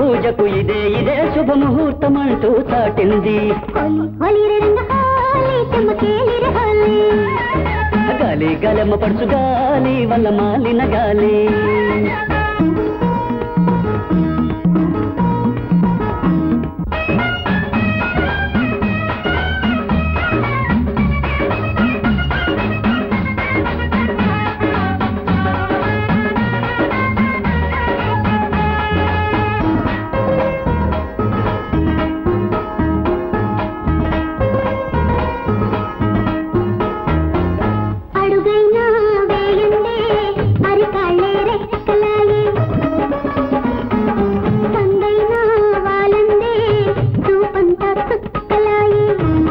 పూజకు ఇదే ఇదే శుభముహూర్తం అంటూ చాటింది హోలీ హోలీ రే రంగ హోలీ చెమ్మకేలి రే హోలీ గాలి గలమ పడుచు గాలి వల్ల మాలిన గాలి అడుగైనా వేయండే అరికాళ్ళే రెక్కలాయే సందైనా వాలందే చూపంతా చుక్కలాయే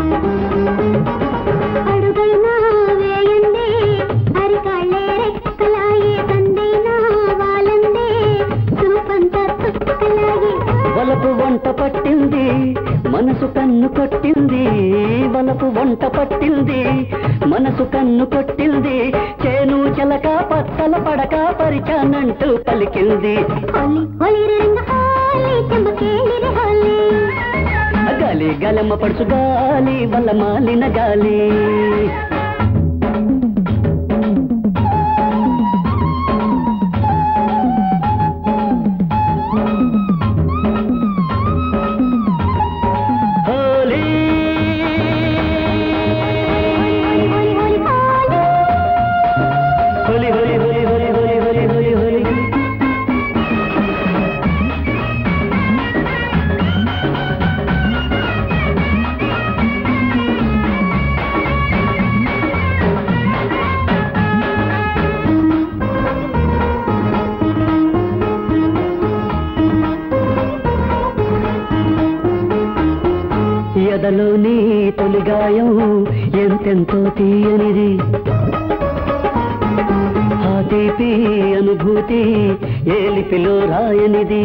అడుగైనా వేయండే అరికాళ్ళే రెక్కలాయే సందైనా వాలందే చూపంతా చుక్కలాయే వలపు వంట పట్టింది మనసు కన్ను కొట్టింది వలపు వంట పట్టింది మనసు కన్ను కొట్టింది చేను చెలక పచ్చల పడక పరిచానంటూ పలికింది హోలీ హోలీ రే రంగ హోలీ చెమ్మకేలి రే హోలీ గాలి గలమ పడుచు గాలి వల్ల మాలిన గాలి హోలీ హోలీ హోలీ హోలీ హోలీ హోలీ హోలీ హోలీ హోలీ హోలీ హోలీ హోలీ ఎదలోని తొలి గాయం ఎంతెంతో తీయనిది ఆ తీపి అనుభూతి ఏలిపిలో రాయనిది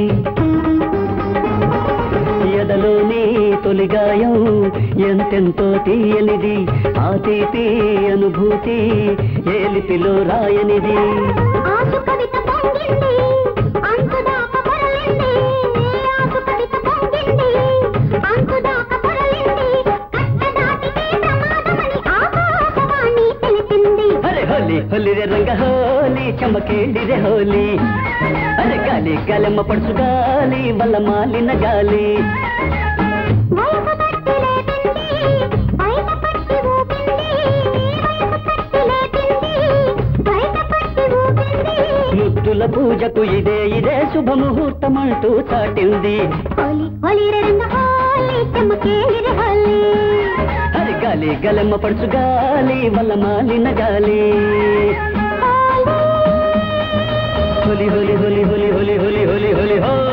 ఎదలోని తొలి గాయం ఎంతెంతో తీయనిది ఆ తీపి అనుభూతి ఏలిపిలో రాయనిది ఆసు కవిత పొంగింది అంతుదాక పొరలింది ఆసు కవిత పొంగింది అంతుదాక పొరలింది కట్ట దాటితే ప్రమాదమని ఆకాశవాణి తెలిపింది అరే హోలీ హోలీ రే రంగ హోలీ చమకేలి రే హోలీ అరే గాలి గలమ్మ పడుచు గాలి వల్ల మాలిన గాలి వయసు తట్టి లేపింది బయట పట్టి ఊపింది వయసు తట్టి లేపింది బయట పట్టి ఊపింది ముద్దుల పూజకు ఇదే ఇదే శుభముహూర్తం అంటూ చాటింది హోలీ హోలీ రే రంగ హోలీ చెమ్మకేలి రే హోలీ అరే గాలి గలమ్మ పడుచు గాలి వల్ల మాలిన గాలి హోలీ హోలీ హోలీ హోలీ హోలీ హోలీ హోలీ హోలీ హో